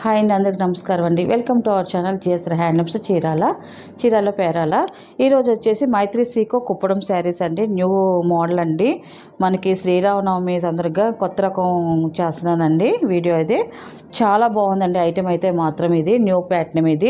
hi అండి అందరికి నమస్కారం అండి welcome to our channel GSR handlooms Chirala Chirala Perala ఈరోజు వచ్చేసి మైత్రి సీకో కుప్పడం శారీస్ అండి న్యూ మోడల్ అండి మనకి శ్రీరామనవమి సందర్భంగా కొత్త రకం చేస్తున్నానండి వీడియో ఇది చాలా బాగుందండి ఐటెం అయితే మాత్రం ఇది న్యూ ప్యాటర్న్ ఇది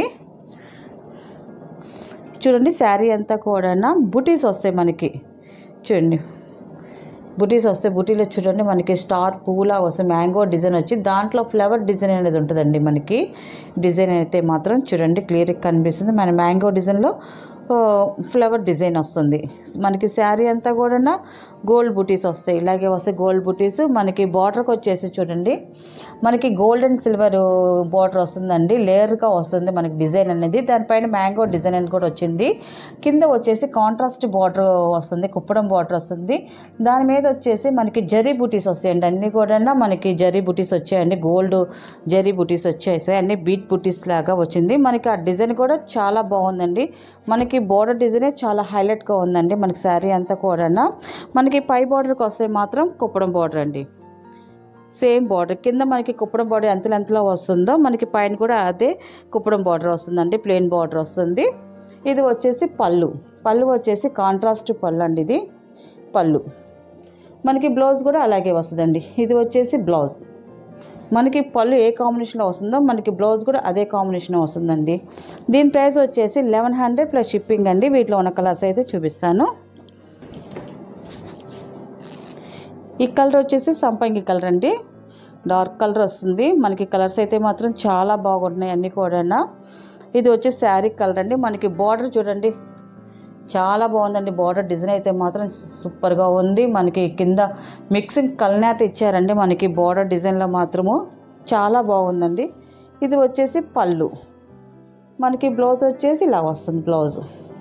చూడండి శారీ అంతా కూడా బుటీస్ వస్తాయి మనకి చూడండి బుటీస్ వస్తే బుటీలో చూడండి మనకి స్టార్ పూలా వస్తాయి మ్యాంగో డిజైన్ వచ్చి దాంట్లో ఫ్లవర్ డిజైన్ అనేది ఉంటుందండి మనకి డిజైన్ అయితే మాత్రం చూడండి క్లియర్గా కనిపిస్తుంది మన మ్యాంగో డిజైన్లో ఆ, ఫ్లవర్ డిజైన్ వస్తుంది మనకి శారీ అంతా కూడా గోల్డ్ బుటీస్ వస్తాయి ఇలాగే వస్తాయి గోల్డ్ బుటీస్ మనకి బార్డర్కి వచ్చేసి చూడండి మనకి గోల్డ్ అండ్ సిల్వర్ బార్డర్ వస్తుందండి లేయర్గా వస్తుంది మనకి డిజైన్ అనేది దానిపైన మ్యాంగో డిజైన్ అని కూడా వచ్చింది కింద వచ్చేసి కాంట్రాస్ట్ బార్డర్ వస్తుంది కుప్పడం బార్డర్ వస్తుంది దాని మీద వచ్చేసి మనకి జరీ బుటీస్ వస్తాయండి అన్నీ కూడా మనకి జరీ బుటీస్ వచ్చాయండి గోల్డ్ జరీ బుటీస్ వచ్చేసాయి అన్ని బీట్ బుటీస్ లాగా వచ్చింది మనకి ఆ డిజైన్ కూడా చాలా బాగుందండి మనకి బోర్డర్ డిజైనే చాలా హైలైట్గా ఉందండి మనకి శారీ అంతా కూడా మనకి పై బార్డర్కి వస్తే మాత్రం కుప్పడం బార్డర్ అండి సేమ్ బార్డర్ కింద మనకి కుప్పడం బార్డర్ ఎంత లెంత్లో వస్తుందో మనకి పైన కూడా అదే కుప్పడం బార్డర్ వస్తుందండి ప్లెయిన్ బార్డర్ వస్తుంది ఇది వచ్చేసి పళ్ళు పళ్ళు వచ్చేసి కాంట్రాస్ట్ పళ్ళు అండి ఇది పళ్ళు మనకి బ్లౌజ్ కూడా అలాగే వస్తుందండి ఇది వచ్చేసి బ్లౌజ్ మనకి పళ్ళు ఏ కాంబినేషన్లో వస్తుందో మనకి బ్లౌజ్ కూడా అదే కాంబినేషన్ వస్తుందండి దీని ప్రైస్ వచ్చేసి లెవెన్ హండ్రెడ్ ప్లస్ షిప్పింగ్ అండి వీటిలో ఉన్న కలర్స్ అయితే చూపిస్తాను ఈ కలర్ వచ్చేసి సంపంగి కలర్ అండి డార్క్ కలర్ వస్తుంది మనకి కలర్స్ అయితే మాత్రం చాలా బాగుంటున్నాయి అన్నీ కూడా ఇది వచ్చి శారీ కలర్ అండి మనకి బార్డర్ చూడండి చాలా బాగుందండి బార్డర్ డిజైన్ అయితే మాత్రం సూపర్గా ఉంది మనకి కింద మిక్సింగ్ కల్నేత ఇచ్చారండి మనకి బార్డర్ డిజైన్లో మాత్రము చాలా బాగుందండి ఇది వచ్చేసి పళ్ళు మనకి బ్లౌజ్ వచ్చేసి ఇలా వస్తుంది బ్లౌజ్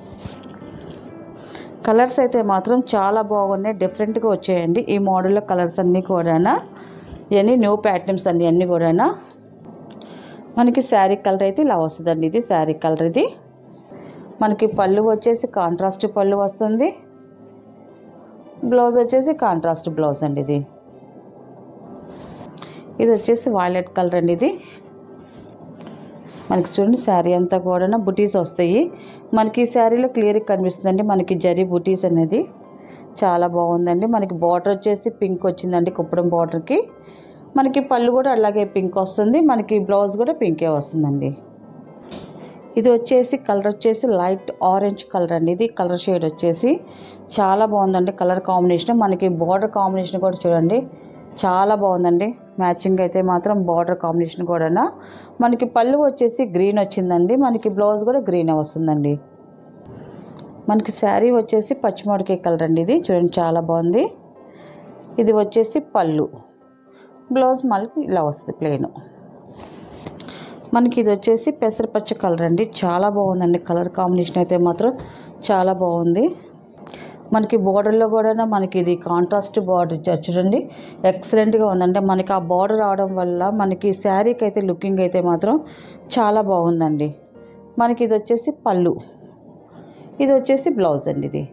కలర్స్ అయితే మాత్రం చాలా బాగున్నాయి డిఫరెంట్గా వచ్చాయండి ఈ మోడల్లో కలర్స్ అన్నీ కూడా ఇవన్నీ న్యూ ప్యాటర్న్స్ అన్నీ అన్నీ కూడా మనకి శారీ కలర్ అయితే ఇలా వస్తుందండి ఇది శారీ కలర్ ఇది మనకి పళ్ళు వచ్చేసి కాంట్రాస్ట్ పళ్ళు వస్తుంది బ్లౌజ్ వచ్చేసి కాంట్రాస్ట్ బ్లౌజ్ అండి ఇది ఇది వచ్చేసి వైలెట్ కలర్ అండి ఇది మనకి చూడండి శారీ అంతా కూడా బుటీస్ వస్తాయి మనకి ఈ శారీలో క్లియర్గా కనిపిస్తుందండి మనకి జరీ బుటీస్ అనేది చాలా బాగుందండి మనకి బార్డర్ వచ్చేసి పింక్ వచ్చిందండి కుప్పడం బార్డర్కి మనకి పళ్ళు కూడా అలాగే పింక్ వస్తుంది మనకి బ్లౌజ్ కూడా పింకే వస్తుందండి ఇది వచ్చేసి కలర్ వచ్చేసి లైట్ ఆరెంజ్ కలర్ అండి ఇది కలర్ షేడ్ వచ్చేసి చాలా బాగుందండి కలర్ కాంబినేషన్ మనకి బార్డర్ కాంబినేషన్ కూడా చూడండి చాలా బాగుందండి మ్యాచింగ్ అయితే మాత్రం బార్డర్ కాంబినేషన్ కూడా మనకి పళ్ళు వచ్చేసి గ్రీన్ వచ్చిందండి మనకి బ్లౌజ్ కూడా గ్రీన్ వస్తుందండి మనకి శారీ వచ్చేసి పచ్చిమిరపకాయ కలర్ అండి ఇది చూడండి చాలా బాగుంది ఇది వచ్చేసి పళ్ళు బ్లౌజ్ మళ్ళీ ఇలా వస్తుంది ప్లెయిన్ మనకి ఇది వచ్చేసి పెసరపచ్చ కలర్ అండి చాలా బాగుందండి కలర్ కాంబినేషన్ అయితే మాత్రం చాలా బాగుంది మనకి బోర్డర్లో కూడా మనకి ఇది కాంట్రాస్ట్ బార్డర్ ఇచ్చారు చూడండి ఎక్సలెంట్గా ఉందండి మనకి ఆ బార్డర్ రావడం వల్ల మనకి శారీకి అయితే లుకింగ్ అయితే మాత్రం చాలా బాగుందండి మనకి ఇది వచ్చేసి పళ్ళు ఇది వచ్చేసి బ్లౌజ్ అండి ఇది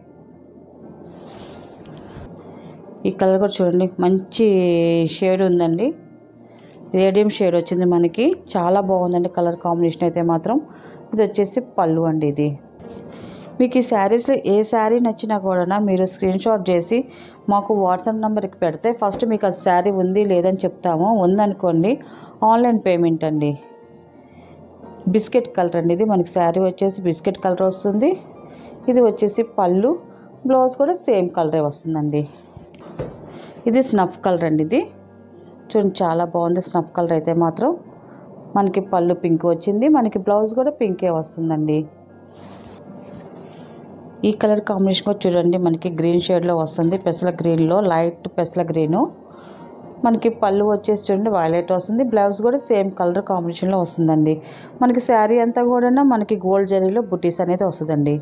ఈ కలర్ కూడా చూడండి మంచి షేడ్ ఉందండి రేడియం షేడ్ వచ్చింది మనకి చాలా బాగుందండి కలర్ కాంబినేషన్ అయితే మాత్రం ఇది వచ్చేసి పళ్ళు అండి ఇది మీకు ఈ శారీస్లో ఏ శారీ నచ్చినా కూడా మీరు స్క్రీన్ షాట్ చేసి మాకు వాట్సాప్ నెంబర్కి పెడితే ఫస్ట్ మీకు ఆ శారీ ఉంది లేదని చెప్తాము ఉందనుకోండి ఆన్లైన్ పేమెంట్ అండి బిస్కెట్ కలర్ అండి ఇది మనకి శారీ వచ్చేసి బిస్కెట్ కలర్ వస్తుంది ఇది వచ్చేసి పళ్ళు బ్లౌజ్ కూడా సేమ్ కలరే వస్తుందండి ఇది స్నఫ్ కలర్ అండి ఇది చూడండి చాలా బాగుంది స్నఫ్ కలర్ అయితే మాత్రం మనకి పళ్ళు పింక్ వచ్చింది మనకి బ్లౌజ్ కూడా పింకే వస్తుందండి ఈ కలర్ కాంబినేషన్ కూడా చూడండి మనకి గ్రీన్ షేడ్లో వస్తుంది పెసల గ్రీన్లో లైట్ పెసల గ్రీను మనకి పళ్ళు వచ్చేసి చూడండి వైలెట్ వస్తుంది బ్లౌజ్ కూడా సేమ్ కలర్ కాంబినేషన్లో వస్తుందండి మనకి శారీ అంతా కూడా మనకి గోల్డ్ జరీలో బుటీస్ అనేది వస్తుందండి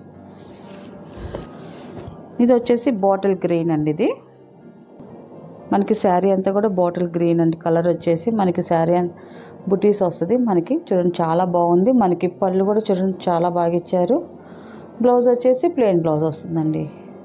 ఇది వచ్చేసి బాటిల్ గ్రీన్ అండి ఇది మనకి శారీ అంతా కూడా బాటిల్ గ్రీన్ అండి కలర్ వచ్చేసి మనకి శారీ బుటీస్ వస్తుంది మనకి చూడండి చాలా బాగుంది మనకి పళ్ళు కూడా చూడండి చాలా బాగా ఇచ్చారు బ్లౌజ్ వచ్చేసి ప్లెయిన్ బ్లౌజ్ వస్తుందండి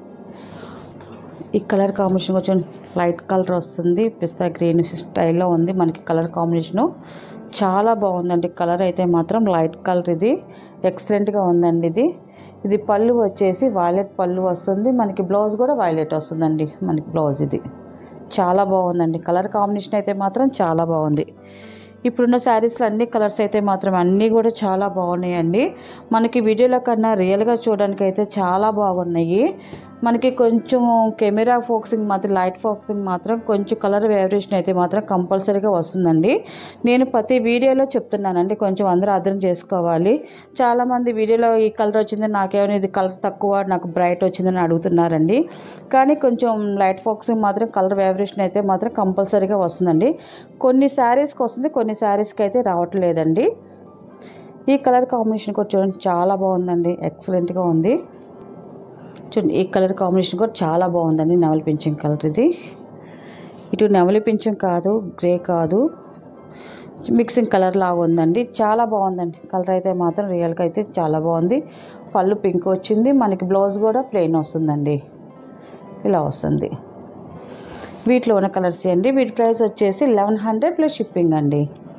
ఈ కలర్ కాంబినేషన్ కొంచెం లైట్ కలర్ వస్తుంది పిస్తా గ్రీన్ స్టైల్లో ఉంది మనకి కలర్ కాంబినేషను చాలా బాగుందండి కలర్ అయితే మాత్రం లైట్ కలర్ ఇది ఎక్సలెంట్గా ఉందండి ఇది ఇది పళ్ళు వచ్చేసి వైలెట్ పళ్ళు వస్తుంది మనకి బ్లౌజ్ కూడా వైలెట్ వస్తుందండి మనకి బ్లౌజ్ ఇది చాలా బాగుందండి కలర్ కాంబినేషన్ అయితే మాత్రం చాలా బాగుంది ఇప్పుడున్న శారీస్లో అన్ని కలర్స్ అయితే మాత్రం అన్నీ కూడా చాలా బాగున్నాయండి మనకి వీడియోలో కన్నా రియల్గా చూడడానికి అయితే చాలా బాగున్నాయి మనకి కొంచెం కెమెరా ఫోకసింగ్ మాత్రం లైట్ ఫోకసింగ్ మాత్రం కొంచెం కలర్ వేరియేషన్ అయితే మాత్రం కంపల్సరీగా వస్తుందండి నేను ప్రతి వీడియోలో చెప్తున్నానండి కొంచెం అందరూ అర్థం చేసుకోవాలి చాలామంది వీడియోలో ఈ కలర్ వచ్చింది నాకేమైనా ఇది కలర్ తక్కువ నాకు బ్రైట్ వచ్చిందని అడుగుతున్నారండి కానీ కొంచెం లైట్ ఫోకసింగ్ మాత్రం కలర్ వేరియేషన్ అయితే మాత్రం కంపల్సరీగా వస్తుందండి కొన్ని శారీస్కి వస్తుంది కొన్ని శారీస్కి అయితే రావట్లేదండి ఈ కలర్ కాంబినేషన్ కూడా చూడండి చాలా బాగుందండి ఎక్సలెంట్గా ఉంది చూడండి ఈ కలర్ కాంబినేషన్ కూడా చాలా బాగుందండి నెమలి పింఛం కలర్ ఇది ఇటు నెమలి పింఛం కాదు గ్రే కాదు మిక్సింగ్ కలర్ లాగా ఉందండి చాలా బాగుందండి కలర్ అయితే మాత్రం రియల్గా అయితే చాలా బాగుంది పళ్ళు పింక్ వచ్చింది మనకి బ్లౌజ్ కూడా ప్లెయిన్ వస్తుందండి ఇలా వస్తుంది వీటిలో ఉన్న కలర్స్ అండి వీటి ప్రైస్ వచ్చేసి లెవెన్ హండ్రెడ్ ప్లస్ షిప్పింగ్ అండి